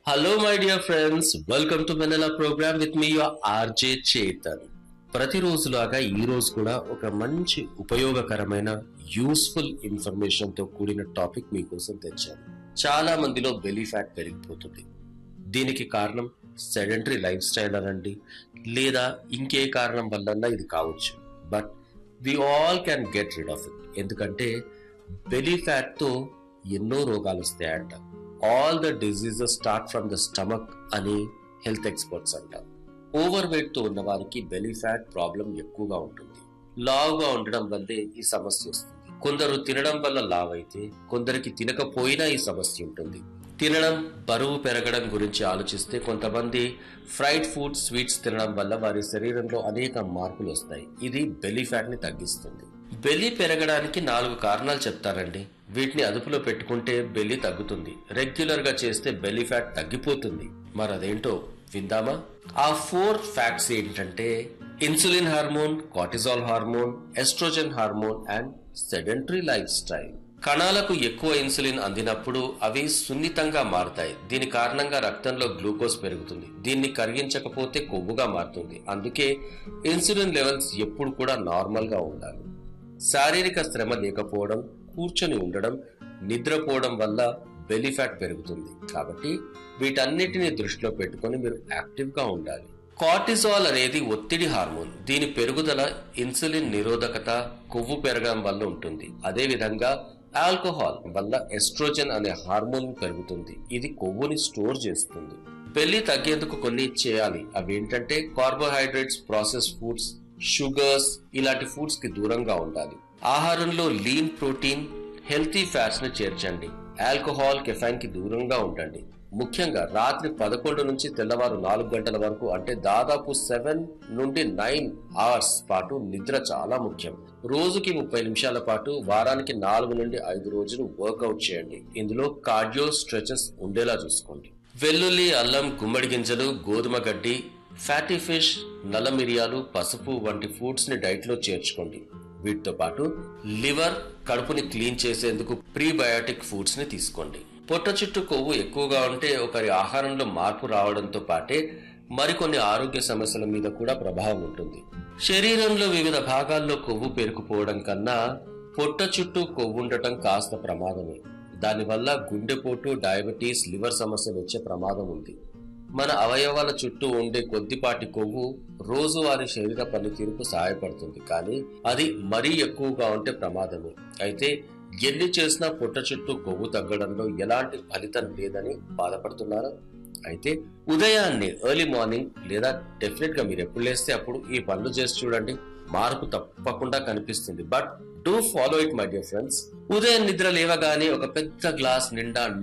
hello my dear friends welcome to Vennela program with me your RJ Chetan ప్రతిరోజులాగా ఈ రోజు కూడా ఒక మంచి ఉపయోగకరమైన యూస్ఫుల్ ఇన్ఫర్మేషన్ తో కూడిన టాపిక్ మీకోసం తెచ్చాను చాలా మందిలో బెలీ ఫ్యాట్ పెరిగిపోతుంది దీనికి కారణం సెడెంటరీ లైఫ్ స్టైల్ అనండి లేదా ఇంకే కారణం వల్ల ఇది కావచ్చు but we all can get rid of it ఎందుకంటే బెలీ ఫ్యాట్ తో ఎన్నో రోగాలు వస్తాయంట all the diseases start from the stomach అని హెల్త్ ఎక్స్పర్ట్స్ అంటారు ఓవర్ వెయిట్ తో ఉన్న వారికి బెలీ ఫ్యాట్ ప్రాబ్లం ఎక్కువగా ఉంటుంది లావుగా ఉండడం వల్లే ఈ సమస్య వస్తుంది కొందరు తినడం వల్ల లావ్ అయితే కొందరికి తినకపోయినా ఈ సమస్య ఉంటుంది తినడం బరువు పెరగడం గురించి ఆలోచిస్తే కొంతమంది ఫ్రైడ్ ఫుడ్ స్వీట్స్ తినడం వల్ల వారి శరీరంలో అనేక మార్పులు వస్తాయి ఇది బెలీ ఫ్యాట్ ని తగ్గిస్తుంది బెల్లి పెరగడానికి నాలుగు కారణాలు చెప్తారండి వీటిని అదుపులో పెట్టుకుంటే బెల్లి తగ్గుతుంది రెగ్యులర్ గా చేస్తే బెల్లి ఫ్యాట్ తగ్గిపోతుంది మరి అదేంటో విందామా ఆ ఫోర్ ఫ్యాక్ట్స్ ఏంటంటే insulin hormone cortisol hormone estrogen hormone and sedentary lifestyle కణాలకు ఎక్కువ ఇన్సులిన్ అందినప్పుడు అవి సున్నితంగా మారుతాయి దీని కారణంగా రక్తంలో గ్లూకోజ్ పెరుగుతుంది దీన్ని కరిగించకపోతే కొవ్వుగా మారుతుంది అందుకే ఇన్సులిన్ లెవెల్స్ ఎప్పుడు కూడా నార్మల్ గా ఉండాలి శారీరక శ్రమ లేకపోవడం కూర్చొని ఉండడం నిద్రపోవడం వల్ల బెలీ ఫ్యాట్ పెరుగుతుంది కాబట్టి వీటన్నిటిని దృష్టిలో పెట్టుకొని మీరు యాక్టివ్ గా ఉండాలి కార్టిజాల్ అనేది ఒత్తిడి హార్మోన్ దీని పెరుగుదల ఇన్సులిన్ నిరోధకత కొవ్వు పెరగడం వల్ల ఉంటుంది అదే విధంగా ఆల్కహాల్ వల్ల ఎస్ట్రోజన్ అనే హార్మోన్ పెరుగుతుంది ఇది కొవ్వుని స్టోర్ చేస్తుంది పెళ్లి తగ్గేందుకు కొన్ని చేయాలి అవి ఏంటంటే కార్బోహైడ్రేట్స్ ప్రాసెస్ ఫుడ్స్ షుగర్స్ ఇలాంటి ఫుడ్స్ కి దూరంగా ఉండాలి ఆహారంలో లీన్ ప్రోటీన్ హెల్తీ ఫ్యాట్స్ ని చేర్చండి ఆల్కహాల్ కెఫైన్ కి దూరంగా ఉండండి ముఖ్యంగా రాత్రి పదకొండు నుంచి తెల్లవారు నాలుగు గంటల వరకు అంటే దాదాపు సెవెన్ నుండి నైన్ అవర్స్ పాటు నిద్ర చాలా ముఖ్యం రోజుకి ముప్పై నిమిషాల పాటు వారానికి నాలుగు నుండి ఐదు రోజులు వర్కౌట్ చేయండి ఇందులో కార్డియో స్ట్రెచెస్ ఉండేలా చూసుకోండి వెల్లుల్లి అల్లం గుమ్మడి గింజలు గోధుమ గడ్డి ఫ్యాటీ ఫిష్ నల్ల మిరియాలు పసుపు వంటి ఫుడ్స్ ని డైట్ లో చేర్చుకోండి వీటితో పాటు లివర్ కడుపుని క్లీన్ చేసేందుకు ప్రీబయాటిక్ ఫుడ్స్ ని తీసుకోండి పొట్ట చుట్టూ కొవ్వు ఎక్కువగా ఉంటే ఒకరి ఆహారంలో మార్పు రావడంతో పాటే మరికొన్ని ఆరోగ్య సమస్యల మీద కూడా ప్రభావం ఉంటుంది శరీరంలో వివిధ భాగాల్లో కొవ్వు పేరుకుపోవడం కన్నా పొట్ట చుట్టూ కొవ్వు ఉండటం కాస్త ప్రమాదమే దానివల్ల గుండెపోటు డయాబెటీస్ లివర్ సమస్యలు వచ్చే ప్రమాదం ఉంది మన అవయవాల చుట్టూ ఉండే కొద్దిపాటి కొవ్వు రోజువారీ శరీర పనితీరుకు సహాయపడుతుంది కానీ అది మరీ ఎక్కువగా ఉంటే ప్రమాదమే అయితే ఎన్ని చేసినా పొట్ట చుట్టూ కొవ్వు తగ్గడంలో ఎలాంటి ఫలితం లేదని బాధపడుతున్నారా అయితే ఉదయాన్నే ఎర్లీ మార్నింగ్ లేదా డెఫినెట్ గా మీరు ఎప్పుడు లేస్తే అప్పుడు ఈ పనులు చేసి చూడండి మార్పు తప్పకుండా కనిపిస్తుంది but do follow it my dear friends ఉదయం నిద్ర లేవగానే ఒక పెద్ద గ్లాస్ నిండా